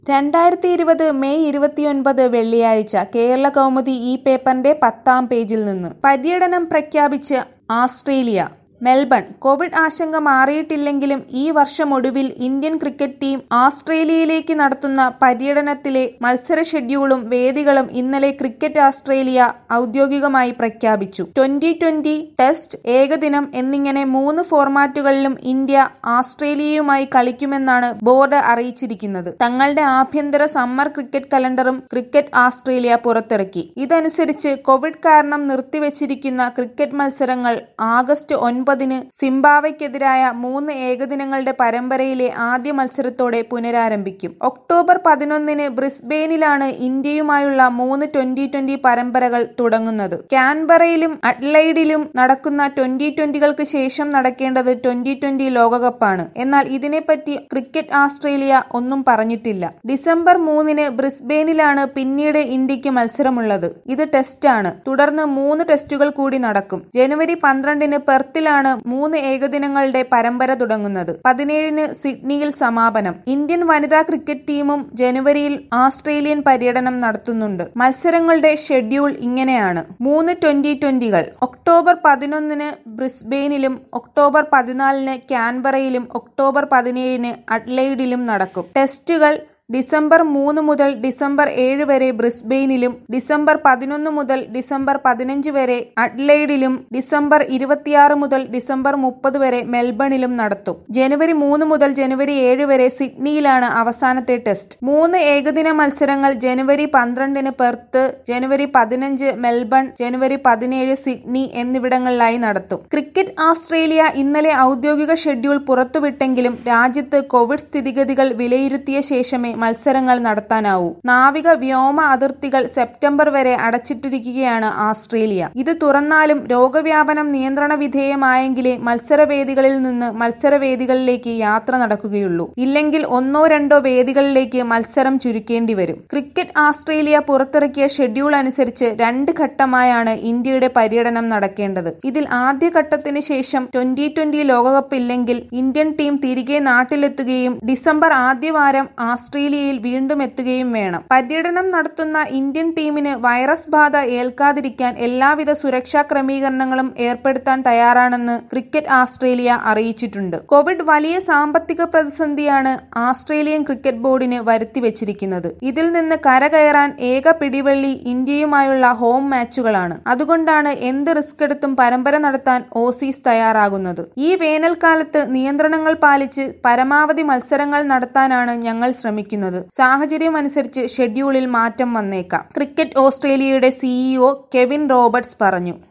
രണ്ടായിരത്തി ഇരുപത് മെയ് ഇരുപത്തിയൊൻപത് വെള്ളിയാഴ്ച കേരള കൗമുദി ഈ പേപ്പറിന്റെ പത്താം പേജിൽ നിന്ന് പര്യടനം പ്രഖ്യാപിച്ച് ആസ്ട്രേലിയ മെൽബൺ കോവിഡ് ആശങ്ക മാറിയിട്ടില്ലെങ്കിലും ഈ വർഷമൊടുവിൽ ഇന്ത്യൻ ക്രിക്കറ്റ് ടീം ആസ്ട്രേലിയയിലേക്ക് നടത്തുന്ന പര്യടനത്തിലെ മത്സര ഷെഡ്യൂളും വേദികളും ഇന്നലെ ക്രിക്കറ്റ് ആസ്ട്രേലിയ ഔദ്യോഗികമായി പ്രഖ്യാപിച്ചു ട്വന്റി ട്വന്റി ടെസ്റ്റ് ഏകദിനം എന്നിങ്ങനെ മൂന്ന് ഫോർമാറ്റുകളിലും ഇന്ത്യ ആസ്ട്രേലിയയുമായി കളിക്കുമെന്നാണ് ബോർഡ് അറിയിച്ചിരിക്കുന്നത് തങ്ങളുടെ ആഭ്യന്തര സമ്മർ ക്രിക്കറ്റ് കലണ്ടറും ക്രിക്കറ്റ് ആസ്ട്രേലിയ പുറത്തിറക്കി ഇതനുസരിച്ച് കോവിഡ് കാരണം നിർത്തിവച്ചിരിക്കുന്ന ക്രിക്കറ്റ് മത്സരങ്ങൾ ആഗസ്റ്റ് ഒൻപതിന് സിംബാബ്വെക്കെതിരായ മൂന്ന് ഏകദിനങ്ങളുടെ പരമ്പരയിലെ ആദ്യ മത്സരത്തോടെ പുനരാരംഭിക്കും ഒക്ടോബർ പതിനൊന്നിന് ബ്രിസ്ബെയിനിലാണ് ഇന്ത്യയുമായുള്ള മൂന്ന് ട്വന്റി ട്വന്റി പരമ്പരകൾ തുടങ്ങുന്നത് കാൻബറയിലും അഡ്ലൈഡിലും നടക്കുന്ന ട്വന്റി ട്വന്റികൾക്ക് ശേഷം നടക്കേണ്ടത് ട്വന്റി ട്വന്റി ലോകകപ്പാണ് എന്നാൽ ഇതിനെപ്പറ്റി ക്രിക്കറ്റ് ആസ്ട്രേലിയ ഒന്നും പറഞ്ഞിട്ടില്ല ഡിസംബർ മൂന്നിന് ബ്രിസ്ബെയിനിലാണ് പിന്നീട് ഇന്ത്യക്ക് മത്സരമുള്ളത് ഇത് ടെസ്റ്റാണ് തുടർന്ന് മൂന്ന് ടെസ്റ്റുകൾ കൂടി നടക്കും ജനുവരി പന്ത്രണ്ടിന് പെർത്തിലാണ് മൂന്ന് ഏകദിനങ്ങളുടെ പരമ്പര തുടങ്ങുന്നത് പതിനേഴിന് സിഡ്നിയിൽ സമാപനം ഇന്ത്യൻ വനിതാ ക്രിക്കറ്റ് ടീമും ജനുവരിയിൽ ആസ്ട്രേലിയൻ പര്യടനം നടത്തുന്നുണ്ട് മത്സരങ്ങളുടെ ഷെഡ്യൂൾ ഇങ്ങനെയാണ് മൂന്ന് ട്വന്റി ട്വന്റികൾ ഒക്ടോബർ പതിനൊന്നിന് ബ്രിസ്ബെയിനിലും ഒക്ടോബർ പതിനാലിന് കാൻബറയിലും ഒക്ടോബർ പതിനേഴിന് അഡ്ലൈഡിലും നടക്കും ടെസ്റ്റുകൾ ഡിസംബർ മൂന്ന് മുതൽ ഡിസംബർ ഏഴ് വരെ ബ്രിസ്ബെയിനിലും ഡിസംബർ പതിനൊന്ന് മുതൽ ഡിസംബർ പതിനഞ്ച് വരെ അഡ്ലൈഡിലും ഡിസംബർ ഇരുപത്തിയാറ് മുതൽ ഡിസംബർ മുപ്പത് വരെ മെൽബണിലും നടത്തും ജനുവരി മൂന്ന് മുതൽ ജനുവരി ഏഴ് വരെ സിഡ്നിയിലാണ് അവസാനത്തെ ടെസ്റ്റ് മൂന്ന് ഏകദിന മത്സരങ്ങൾ ജനുവരി പന്ത്രണ്ടിന് പെർത്ത് ജനുവരി പതിനഞ്ച് മെൽബൺ ജനുവരി പതിനേഴ് സിഡ്നി എന്നിവിടങ്ങളിലായി നടത്തും ക്രിക്കറ്റ് ആസ്ട്രേലിയ ഇന്നലെ ഔദ്യോഗിക ഷെഡ്യൂൾ പുറത്തുവിട്ടെങ്കിലും രാജ്യത്ത് കോവിഡ് സ്ഥിതിഗതികൾ വിലയിരുത്തിയ ശേഷമേ മത്സരങ്ങൾ നടത്താനാവൂ നാവിക വ്യോമ അതിർത്തികൾ സെപ്റ്റംബർ വരെ അടച്ചിട്ടിരിക്കുകയാണ് ആസ്ട്രേലിയ ഇത് തുറന്നാലും രോഗവ്യാപനം നിയന്ത്രണ വിധേയമായെങ്കിലേ മത്സരവേദികളിൽ നിന്ന് മത്സരവേദികളിലേക്ക് യാത്ര നടക്കുകയുള്ളൂ ഇല്ലെങ്കിൽ ഒന്നോ രണ്ടോ വേദികളിലേക്ക് മത്സരം ചുരുക്കേണ്ടി വരും ക്രിക്കറ്റ് ആസ്ട്രേലിയ പുറത്തിറക്കിയ ഷെഡ്യൂൾ അനുസരിച്ച് രണ്ട് ഘട്ടമായാണ് ഇന്ത്യയുടെ പര്യടനം നടക്കേണ്ടത് ഇതിൽ ആദ്യ ഘട്ടത്തിന് ശേഷം ട്വന്റി ട്വന്റി ലോകകപ്പ് ഇല്ലെങ്കിൽ ഇന്ത്യൻ ടീം തിരികെ നാട്ടിലെത്തുകയും ഡിസംബർ ആദ്യവാരം ആസ്ട്രേലിയ ഓസ്ട്രേലിയയിൽ വീണ്ടും എത്തുകയും വേണം പര്യടനം നടത്തുന്ന ഇന്ത്യൻ ടീമിന് വൈറസ് ബാധ ഏൽക്കാതിരിക്കാൻ എല്ലാവിധ സുരക്ഷാ ക്രമീകരണങ്ങളും ഏർപ്പെടുത്താൻ തയ്യാറാണെന്ന് ക്രിക്കറ്റ് ആസ്ട്രേലിയ അറിയിച്ചിട്ടുണ്ട് കോവിഡ് വലിയ സാമ്പത്തിക പ്രതിസന്ധിയാണ് ആസ്ട്രേലിയൻ ക്രിക്കറ്റ് ബോർഡിന് വരുത്തിവെച്ചിരിക്കുന്നത് ഇതിൽ നിന്ന് കരകയറാൻ ഏക പിടിവള്ളി ഇന്ത്യയുമായുള്ള ഹോം മാച്ചുകളാണ് അതുകൊണ്ടാണ് എന്ത് റിസ്ക് എടുത്തും പരമ്പര നടത്താൻ ഓസീസ് തയ്യാറാകുന്നത് ഈ വേനൽക്കാലത്ത് നിയന്ത്രണങ്ങൾ പാലിച്ച് പരമാവധി മത്സരങ്ങൾ നടത്താനാണ് ഞങ്ങൾ ശ്രമിക്കുന്നത് ചെയ്യുന്നത് സാഹചര്യം അനുസരിച്ച് ഷെഡ്യൂളിൽ മാറ്റം വന്നേക്കാം ക്രിക്കറ്റ് ഓസ്ട്രേലിയയുടെ സിഇഒ കെവിൻ റോബർട്സ് പറഞ്ഞു